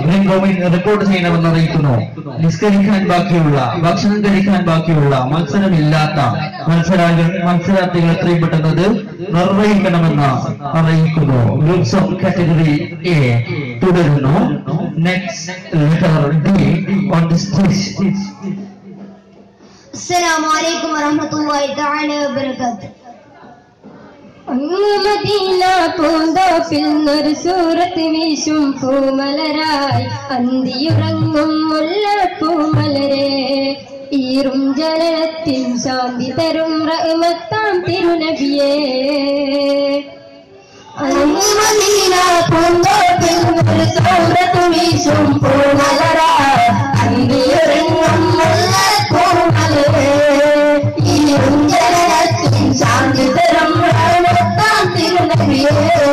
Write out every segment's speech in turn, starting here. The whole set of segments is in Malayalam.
ലിംഗോമിൻ റിപ്പോർട്ട് ചെയ്യണമെന്ന് അറിയിക്കുന്നു നിസ്കരിക്കാൻ ബാക്കിയുള്ള ഭക്ഷണം കഴിക്കാൻ ബാക്കിയുള്ള മത്സരമില്ലാത്ത മത്സരാർത്ഥികൾ മത്സരാർത്ഥികൾ എത്രയും പെട്ടെന്നത് നിർവഹിക്കണമെന്ന് അറിയിക്കുന്നു ഗ്രൂപ്പ്സ് ഓഫ് കാറ്റഗറി എ തുടരുന്നു next letter D on the stage السلام عليكم ورحمة الله تعالى وبركاته അങ്ങ് മദീന പൂന്തോപ്പിൽ നിന്നൊരു സൂറത്ത് വീശും പൂമലരായി അന്തിയുറങ്ങും മുല്ലപ്പൂമലരെ ഈറും ജനനത്തിൽ ശാന്തി തരും റഹ്മത്താം തിരുനബിയേ അങ്ങ് മദീന പൂന്തോപ്പിൽ നിന്നൊരു സൂറത്ത് വീശും പൂമലരായി അന്തിയുറങ്ങും മുല്ലപ്പൂമലരെ ഈറും ജനനത്തിൽ ശാന്തി തരും റഹ്മത്താം തിരുനബിയേ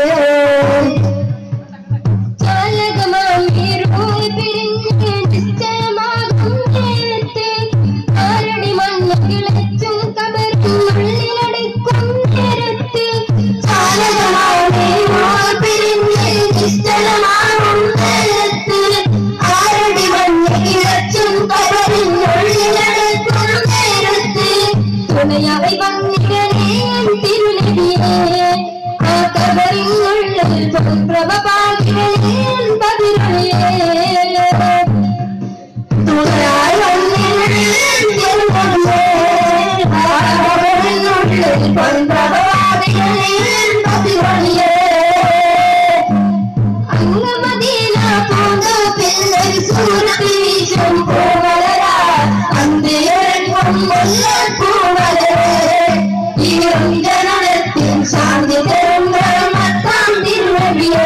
ചാലകമാം ഇരുൾ പിരിഞ്ഞ് നിശ്ചയമാകും നേരത്ത് ആരടി മണ്ണ് കിളച്ചും കബറും ഉള്ളിലടയ്ക്കും നേരത്ത് ചാലകമാം ഇരുൾ പിരിഞ്ഞ് നിശ്ചലമാകും നേരത്ത് ആരടി മണ്ണ് കിളച്ചും കബറും ഉള്ളിലടയ്ക്കും നേരത്ത് തുണയായി വന്നിടണേ തിരുനബിയേ ആ കബറിനുള്ളിൽ പ്രഭ പാകിടണേ പതിരൊളിയേ തുണയായി വന്നിടണേ തിരുനബിയേ ആ കബറിനുള്ളിൽ പ്രഭ പാകിടണേ പതിരൊളിയേ അങ്ങ് മദീന പൂന്തോപ്പിൽ ഒരു സൂരത്ത് വീശും പൂമലരാ അന്തിയൊരങ്ങും മുല്ലപ്പൂമലരേ ഈറും ജനനത്തിൽ ശാന്തി തരും ബ്രഹ്മത്താം തിരുനബിയേ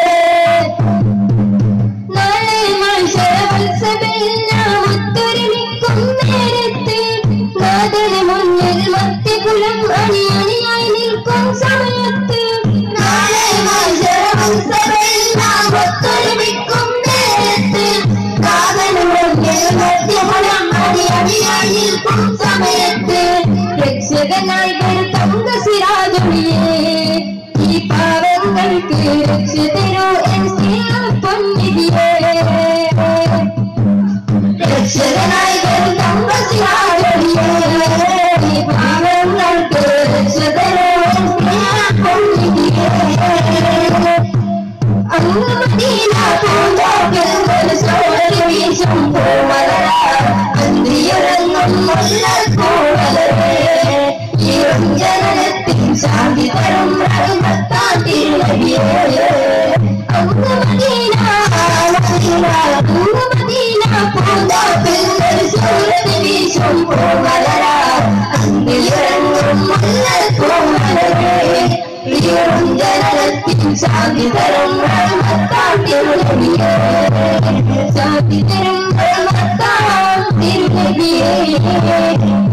നാളെ മത്സരവത്സവയിൽ നാം ഒത്തൊരുമിക്കും നേരത്ത് നാഥന് മുന്നിൽ മത്യകുലം അണിയണിയായി നിൽക്കും സമയത്ത് നാളെ മത്സരവത്സവയിൽ നാം ഒത്തൊരുമിക്കും നേരത്ത് നാഥന് മുന്നിൽ മത്യകുലം അണിയണിയായി നിൽക്കും സമയത്ത് രക്ഷകനായി തങ്ക സിരാജൊളിയേ ഈ പാവങ്ങൾക്ക് രക്ഷ തരൂ എൻ പൊന്നിതിയേ രക്ഷകനായി തങ്ക സിരാജൊളിയേ ഈ പാവങ്ങൾക്ക് രക്ഷ തരൂ എൻ പൊന്നിതിയേ അങ്ങ് മദീന പൂന്തോപ്പിൽ ഒരു സോഴി വീശും പൂമലരാ അന്തിയുറങ്ങും മുല്ലപ്പൂമലരേ ഈറും ജനനത്തിൽ ശാന്തി തരും റഹ്മത്താം തിരുനബിയേ അങ്ങ് മദീന മദീന അങ്ങ് മദീന പൂന്തോപ്പിൽ ഒരു സൂര്യന് വീശും പൂമലരാ അന്തിയുറങ്ങും മുല്ലപ്പൂമലരേ ഈറും ജനനത്തിൽ ശാന്തി തരും റഹ്മത്താം തിരുനബിയേ ശാന്തി തരും റഹ്മത്താം തിരുനബിയേ